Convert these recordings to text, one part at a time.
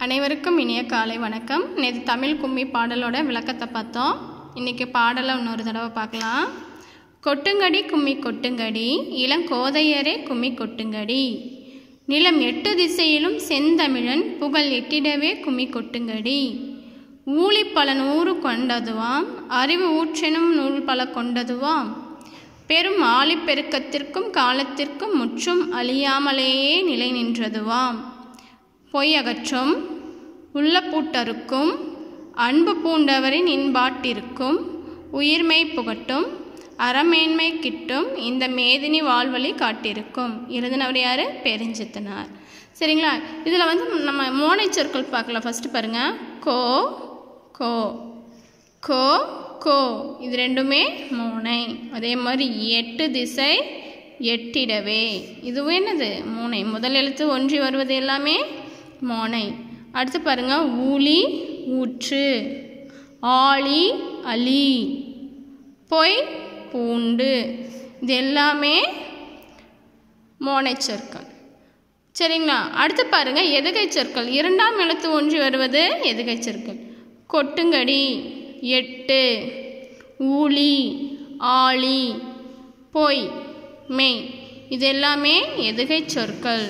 அனைவருக்கும் இனிய காலை வணக்கம் நேற்று தமிழ் கும்மி பாடலோட விளக்கத்தை பார்த்தோம் இன்றைக்கி பாடலை இன்னொரு தடவை பார்க்கலாம் கொட்டுங்கடி கும்மி கொட்டுங்கடி இளங்கோதையரே கும்மி கொட்டுங்கடி நிலம் எட்டு திசையிலும் செந்தமிழன் புகழ் எட்டிடவே கும்மி கொட்டுங்கடி ஊழி பல நூறு கொண்டதுவாம் அறிவு ஊற்றெனும் நூல் பல கொண்டதுவாம் பெரும் ஆழிப்பெருக்கத்திற்கும் காலத்திற்கும் முற்றும் அழியாமலேயே நிலை நின்றதுவாம் பொய் அகற்றும் உள்ள பூட்டறுக்கும் அன்பு பூண்டவரின் இன்பாட்டிருக்கும் உயிர்மை புகட்டும் அறமேன்மை கிட்டும் இந்த மேதினி வாழ்வழி காட்டியிருக்கும் எழுதினவர் யார் பெருஞ்சித்தனார் சரிங்களா இதில் வந்து நம்ம மோனை சொற்கள் பார்க்கலாம் ஃபஸ்ட்டு பாருங்கள் கோ கோ கோ கோ இது ரெண்டுமே மோனை அதே மாதிரி எட்டு திசை எட்டிடவே இதுவும் என்னது மோனை முதல் எழுத்து ஒன்றி வருவது எல்லாமே மோனை அடுத்து பாருங்க ஊழி ஊற்று ஆழி அலி பொய் பூண்டு இது எல்லாமே மோனை சொற்கள் சரிங்களா அடுத்து பாருங்க எதுகை சொற்கள் இரண்டாம் எழுத்து ஒன்றி வருவது எதுகை சொற்கள் கொட்டுங்கடி எட்டு ஊழி ஆழி பொய் மெய் இது எல்லாமே எதுகை சொற்கள்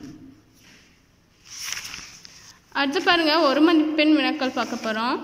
அடுத்து பாருங்க ஒரு மதிப்பெண் வினாக்கள் பார்க்க போகிறோம்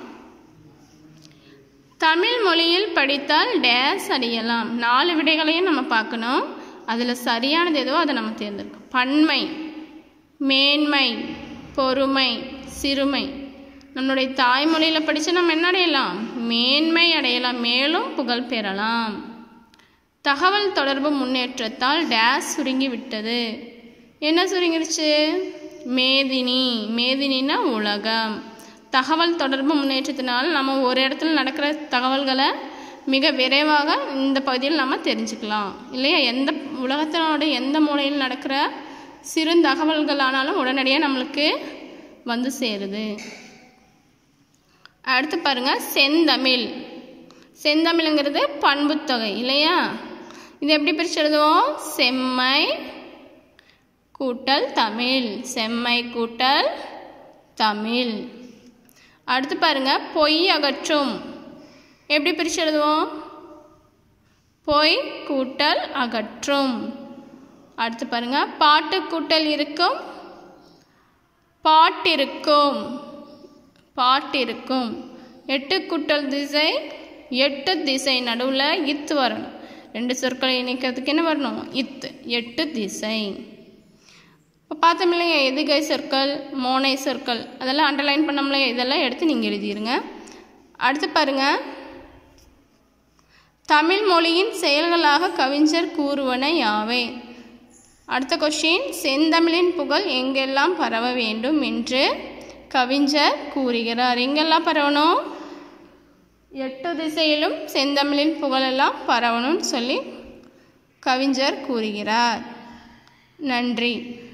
தமிழ் மொழியில் படித்தால் டேஸ் அடையலாம் நாலு விடைகளையும் நம்ம பார்க்கணும் அதில் சரியானது எதுவோ அதை நம்ம தேர்ந்தெடுக்கணும் பன்மை மேன்மை பொறுமை சிறுமை நம்மளுடைய தாய்மொழியில் படித்து நம்ம என்ன அடையலாம் மேன்மை அடையலாம் மேலும் புகழ் பெறலாம் தகவல் தொடர்பு முன்னேற்றத்தால் டேஸ் சுருங்கி விட்டது என்ன சுருங்கிருச்சு மேதினி மேதினின்னா உலகம் தகவல் தொடர்பு முன்னேற்றத்தினால் நம்ம ஒரு இடத்துல நடக்கிற தகவல்களை மிக விரைவாக இந்த பகுதியில் நம்ம தெரிஞ்சுக்கலாம் இல்லையா எந்த உலகத்தினோட எந்த மூலையில் நடக்கிற சிறு தகவல்களானாலும் உடனடியாக நம்மளுக்கு வந்து சேருது அடுத்து பாருங்க செந்தமிழ் செந்தமிழ்ங்கிறது பண்புத்தொகை இல்லையா இது எப்படி பிரித்து எழுதுவோம் செம்மை கூட்டல் தமிழ் செம்மை கூட்டல் தமிழ் அடுத்து பாருங்க பொய் அகற்றும் எப்படி பிரித்து எழுதுவோம் பொய் கூட்டல் அகற்றும் அடுத்து பாருங்க பாட்டு கூட்டல் இருக்கும் பாட்டிருக்கும் பாட்டிருக்கும் எட்டு கூட்டல் திசை எட்டு திசை நடுவில் இத்து வரணும் ரெண்டு சொற்களை இணைக்கிறதுக்கு என்ன வரணும் இத்து எட்டு திசை இப்போ பார்த்தோம் இல்லையா எதுகை சொற்கள் மோனை சொற்கள் அதெல்லாம் அண்டர்லைன் பண்ணோம்ல இதெல்லாம் எடுத்து நீங்கள் எழுதிடுங்க அடுத்து பாருங்க தமிழ் மொழியின் செயல்களாக கவிஞர் கூறுவன யாவை அடுத்த கொஷின் செந்தமிழின் புகழ் எங்கெல்லாம் பரவ வேண்டும் என்று கவிஞர் கூறுகிறார் எங்கெல்லாம் பரவணும் எட்டு திசையிலும் செந்தமிழின் புகழெல்லாம் பரவணும்னு சொல்லி கவிஞர் கூறுகிறார் நன்றி